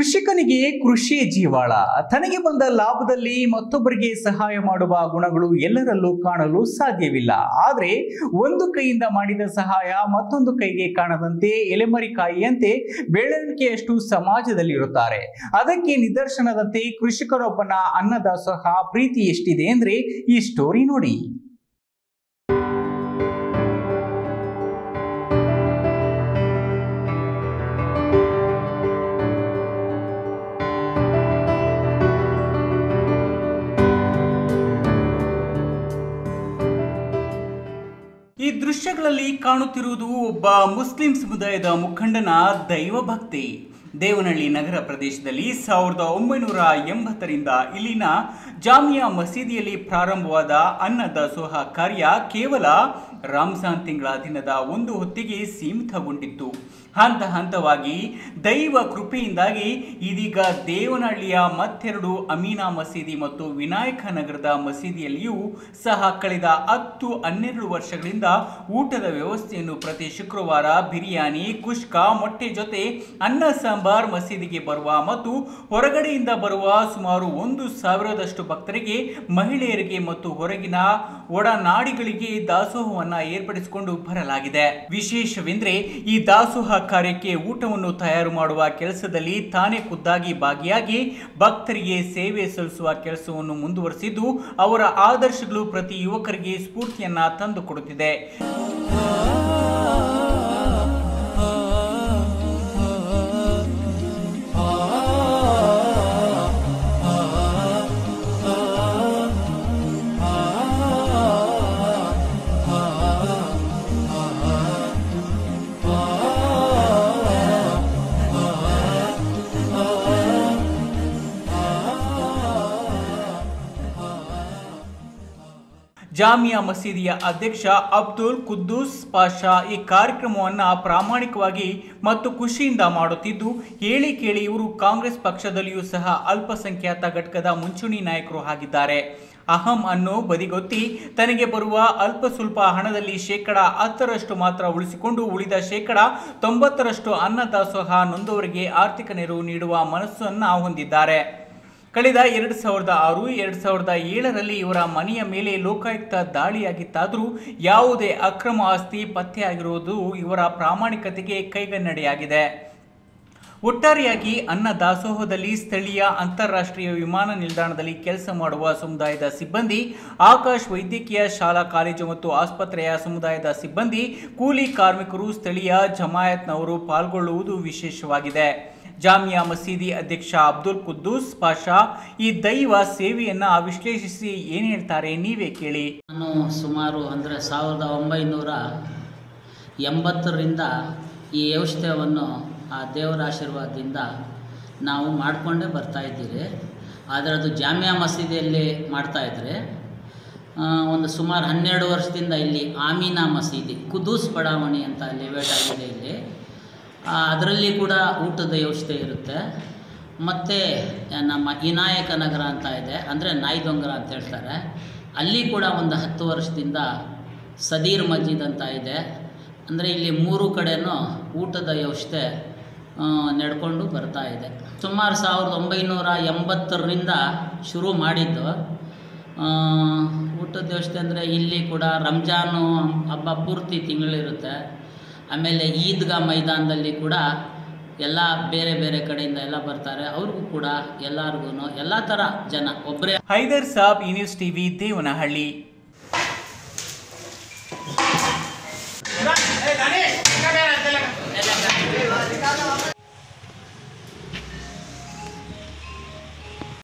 ಕೃಷಿಕನಿಗೆ ಕೃಷಿ ಜೀವಾಳ ತನಗೆ ಬಂದ ಲಾಭದಲ್ಲಿ ಮತ್ತೊಬ್ಬರಿಗೆ ಸಹಾಯ ಮಾಡುವ ಗುಣಗಳು ಎಲ್ಲರಲ್ಲೂ ಕಾಣಲು ಸಾಧ್ಯವಿಲ್ಲ ಆದರೆ ಒಂದು ಕೈಯಿಂದ ಮಾಡಿದ ಸಹಾಯ ಮತ್ತೊಂದು ಕೈಗೆ ಕಾಣದಂತೆ ಎಲೆಮರಿಕಾಯಿಯಂತೆ ಬೆಳವಣಿಗೆಯಷ್ಟು ಸಮಾಜದಲ್ಲಿರುತ್ತಾರೆ ಅದಕ್ಕೆ ನಿದರ್ಶನದಂತೆ ಕೃಷಿಕನೊಬ್ಬನ ಅನ್ನದಾಸೋಹ ಪ್ರೀತಿ ಎಷ್ಟಿದೆ ಅಂದ್ರೆ ಈ ಸ್ಟೋರಿ ನೋಡಿ ಈ ದೃಶ್ಯಗಳಲ್ಲಿ ಕಾಣುತ್ತಿರುವುದು ಒಬ್ಬ ಮುಸ್ಲಿಂ ಸಮುದಾಯದ ಮುಖಂಡನ ದೈವ ಭಕ್ತಿ ದೇವನಹಳ್ಳಿ ನಗರ ಪ್ರದೇಶದಲ್ಲಿ ಸಾವಿರದ ಒಂಬೈನೂರ ಎಂಬತ್ತರಿಂದ ಇಲ್ಲಿನ ಜಾಮಿಯಾ ಮಸೀದಿಯಲ್ಲಿ ಪ್ರಾರಂಭವಾದ ಅನ್ನದಾಸೋಹ ಕಾರ್ಯ ಕೇವಲ ರಂಜಾನ್ ತಿಂಗಳ ದಿನದ ಒಂದು ಹೊತ್ತಿಗೆ ಸೀಮಿತಗೊಂಡಿತ್ತು ಹಂತ ಹಂತವಾಗಿ ದೈವ ಕೃಪೆಯಿಂದಾಗಿ ಇದೀಗ ದೇವನಹಳ್ಳಿಯ ಮತ್ತೆರಡು ಅಮೀನಾ ಮಸೀದಿ ಮತ್ತು ವಿನಾಯಕ ನಗರದ ಮಸೀದಿಯಲ್ಲಿಯೂ ಸಹ ಕಳೆದ ಹತ್ತು ಹನ್ನೆರಡು ವರ್ಷಗಳಿಂದ ಊಟದ ವ್ಯವಸ್ಥೆಯನ್ನು ಪ್ರತಿ ಶುಕ್ರವಾರ ಬಿರಿಯಾನಿ ಕುಷ್ಕ ಮೊಟ್ಟೆ ಜೊತೆ ಅನ್ನ ಸಾಂಬಾರ್ ಮಸೀದಿಗೆ ಬರುವ ಮತ್ತು ಹೊರಗಡೆಯಿಂದ ಬರುವ ಸುಮಾರು ಒಂದು ಸಾವಿರದಷ್ಟು ಭಕ್ತರಿಗೆ ಮಹಿಳೆಯರಿಗೆ ಮತ್ತು ಹೊರಗಿನ ಒಡನಾಡಿಗಳಿಗೆ ದಾಸೋಹವನ್ನ ಏರ್ಪಡಿಸಿಕೊಂಡು ಬರಲಾಗಿದೆ ವಿಶೇಷವೆಂದ್ರೆ ಈ ದಾಸೋಹ ಕಾರ್ಯಕ್ಕೆ ಊಟವನ್ನು ತಯಾರು ಮಾಡುವ ಕೆಲಸದಲ್ಲಿ ತಾನೇ ಖುದ್ದಾಗಿ ಭಾಗಿಯಾಗಿ ಭಕ್ತರಿಗೆ ಸೇವೆ ಸಲ್ಲಿಸುವ ಕೆಲಸವನ್ನು ಮುಂದುವರೆಸಿದ್ದು ಅವರ ಆದರ್ಶಗಳು ಪ್ರತಿ ಯುವಕರಿಗೆ ಸ್ಫೂರ್ತಿಯನ್ನ ತಂದುಕೊಡುತ್ತಿದೆ ಜಾಮಿಯಾ ಮಸೀದಿಯ ಅಧ್ಯಕ್ಷ ಅಬ್ದುಲ್ ಕುದ್ದೂಸ್ ಪಾಷಾ ಈ ಕಾರ್ಯಕ್ರಮವನ್ನು ಪ್ರಾಮಾಣಿಕವಾಗಿ ಮತ್ತು ಖುಷಿಯಿಂದ ಮಾಡುತ್ತಿದ್ದು ಹೇಳಿ ಕೇಳಿ ಇವರು ಕಾಂಗ್ರೆಸ್ ಪಕ್ಷದಲ್ಲಿಯೂ ಸಹ ಅಲ್ಪಸಂಖ್ಯಾತ ಘಟಕದ ಮುಂಚೂಣಿ ನಾಯಕರು ಆಗಿದ್ದಾರೆ ಅಹಂ ಅನ್ನು ಬದಿಗೊತ್ತಿ ತನಗೆ ಬರುವ ಅಲ್ಪ ಸ್ವಲ್ಪ ಹಣದಲ್ಲಿ ಶೇಕಡ ಹತ್ತರಷ್ಟು ಮಾತ್ರ ಉಳಿಸಿಕೊಂಡು ಉಳಿದ ಶೇಕಡ ತೊಂಬತ್ತರಷ್ಟು ಅನ್ನದಾಸೋಹ ನೊಂದವರಿಗೆ ಆರ್ಥಿಕ ನೆರವು ನೀಡುವ ಮನಸ್ಸನ್ನು ಹೊಂದಿದ್ದಾರೆ ಕಳೆದ ಎರಡು ಸಾವಿರದ ಆರು ಎರಡು ಸಾವಿರದ ಏಳರಲ್ಲಿ ಇವರ ಮನೆಯ ಮೇಲೆ ಲೋಕಾಯುಕ್ತ ದಾಳಿಯಾಗಿತ್ತಾದರೂ ಯಾವುದೇ ಅಕ್ರಮ ಆಸ್ತಿ ಪತ್ತೆಯಾಗಿರುವುದು ಇವರ ಪ್ರಾಮಾಣಿಕತೆಗೆ ಕೈಗನ್ನಡಿಯಾಗಿದೆ ಒಟ್ಟಾರೆಯಾಗಿ ಅನ್ನ ದಾಸೋಹದಲ್ಲಿ ಸ್ಥಳೀಯ ಅಂತಾರಾಷ್ಟ್ರೀಯ ವಿಮಾನ ನಿಲ್ದಾಣದಲ್ಲಿ ಕೆಲಸ ಮಾಡುವ ಸಮುದಾಯದ ಸಿಬ್ಬಂದಿ ಆಕಾಶ್ ವೈದ್ಯಕೀಯ ಶಾಲಾ ಕಾಲೇಜು ಮತ್ತು ಆಸ್ಪತ್ರೆಯ ಸಮುದಾಯದ ಸಿಬ್ಬಂದಿ ಕೂಲಿ ಕಾರ್ಮಿಕರು ಸ್ಥಳೀಯ ಜಮಾಯತ್ನವರು ಪಾಲ್ಗೊಳ್ಳುವುದು ವಿಶೇಷವಾಗಿದೆ ಜಾಮಿಯಾ ಮಸೀದಿ ಅಧ್ಯಕ್ಷ ಅಬ್ದುಲ್ ಕುದ್ದೂಸ್ ಪಾಷಾ ಈ ದೈವ ಸೇವೆಯನ್ನ ವಿಶ್ಲೇಷಿಸಿ ಏನ್ ಹೇಳ್ತಾರೆ ನೀವೇ ಕೇಳಿ ನಾನು ಸುಮಾರು ಅಂದರೆ ಸಾವಿರದ ಒಂಬೈನೂರ ಎಂಬತ್ತರಿಂದ ಈ ಔಷಧವನ್ನು ಆ ದೇವರ ಆಶೀರ್ವಾದದಿಂದ ನಾವು ಮಾಡಿಕೊಂಡೇ ಬರ್ತಾಯಿದ್ದೀರಿ ಆದರೆ ಅದು ಜಾಮಿಯಾ ಮಸೀದಿಯಲ್ಲಿ ಮಾಡ್ತಾಯಿದ್ರೆ ಒಂದು ಸುಮಾರು ಹನ್ನೆರಡು ವರ್ಷದಿಂದ ಇಲ್ಲಿ ಆಮೀನಾ ಮಸೀದಿ ಕುದೂಸ್ ಬಡಾವಣೆ ಅಂತ ಲಿವೇಟ್ ಆಗಿದೆ ಇಲ್ಲಿ ಆ, ಅದರಲ್ಲಿ ಕೂಡ ಊಟದ ವ್ಯವಸ್ಥೆ ಇರುತ್ತೆ ಮತ್ತು ನಮ್ಮ ವಿನಾಯಕ ನಗರ ಅಂತ ಇದೆ ಅಂದರೆ ನಾಯ್ದೊಂಗರ ಅಂತ ಹೇಳ್ತಾರೆ ಅಲ್ಲಿ ಕೂಡ ಒಂದು ಹತ್ತು ವರ್ಷದಿಂದ ಸದೀರ್ ಮಸ್ಜಿದ್ ಅಂತ ಇದೆ ಅಂದರೆ ಇಲ್ಲಿ ಮೂರು ಕಡೆನೂ ಊಟದ ವ್ಯವಸ್ಥೆ ಆ, ನಡ್ಕೊಂಡು ಬರ್ತಾ ಇದೆ ಸುಮಾರು ಸಾವಿರದ ಒಂಬೈನೂರ ಎಂಬತ್ತರಿಂದ ಶುರು ಮಾಡಿದ್ದು ಆ, ಊಟದ ವ್ಯವಸ್ಥೆ ಅಂದರೆ ಇಲ್ಲಿ ಕೂಡ ರಂಜಾನು ಹಬ್ಬ ಪೂರ್ತಿ ತಿಂಗಳಿರುತ್ತೆ ಆಮೇಲೆ ಈದ್ಗಾ ಮೈದಾನದಲ್ಲಿ ಕೂಡ ಎಲ್ಲ ಬೇರೆ ಬೇರೆ ಕಡೆಯಿಂದ ಎಲ್ಲ ಬರ್ತಾರೆ ಅವ್ರಿಗೂ ಕೂಡ ಎಲ್ಲರಿಗೂ ಎಲ್ಲ ಥರ ಜನ ಒಬ್ಬರೇ ಹೈದರ್ ಸಾಬ್ ಈ ನ್ಯೂಸ್ ಟಿವಿ ದೇವನಹಳ್ಳಿ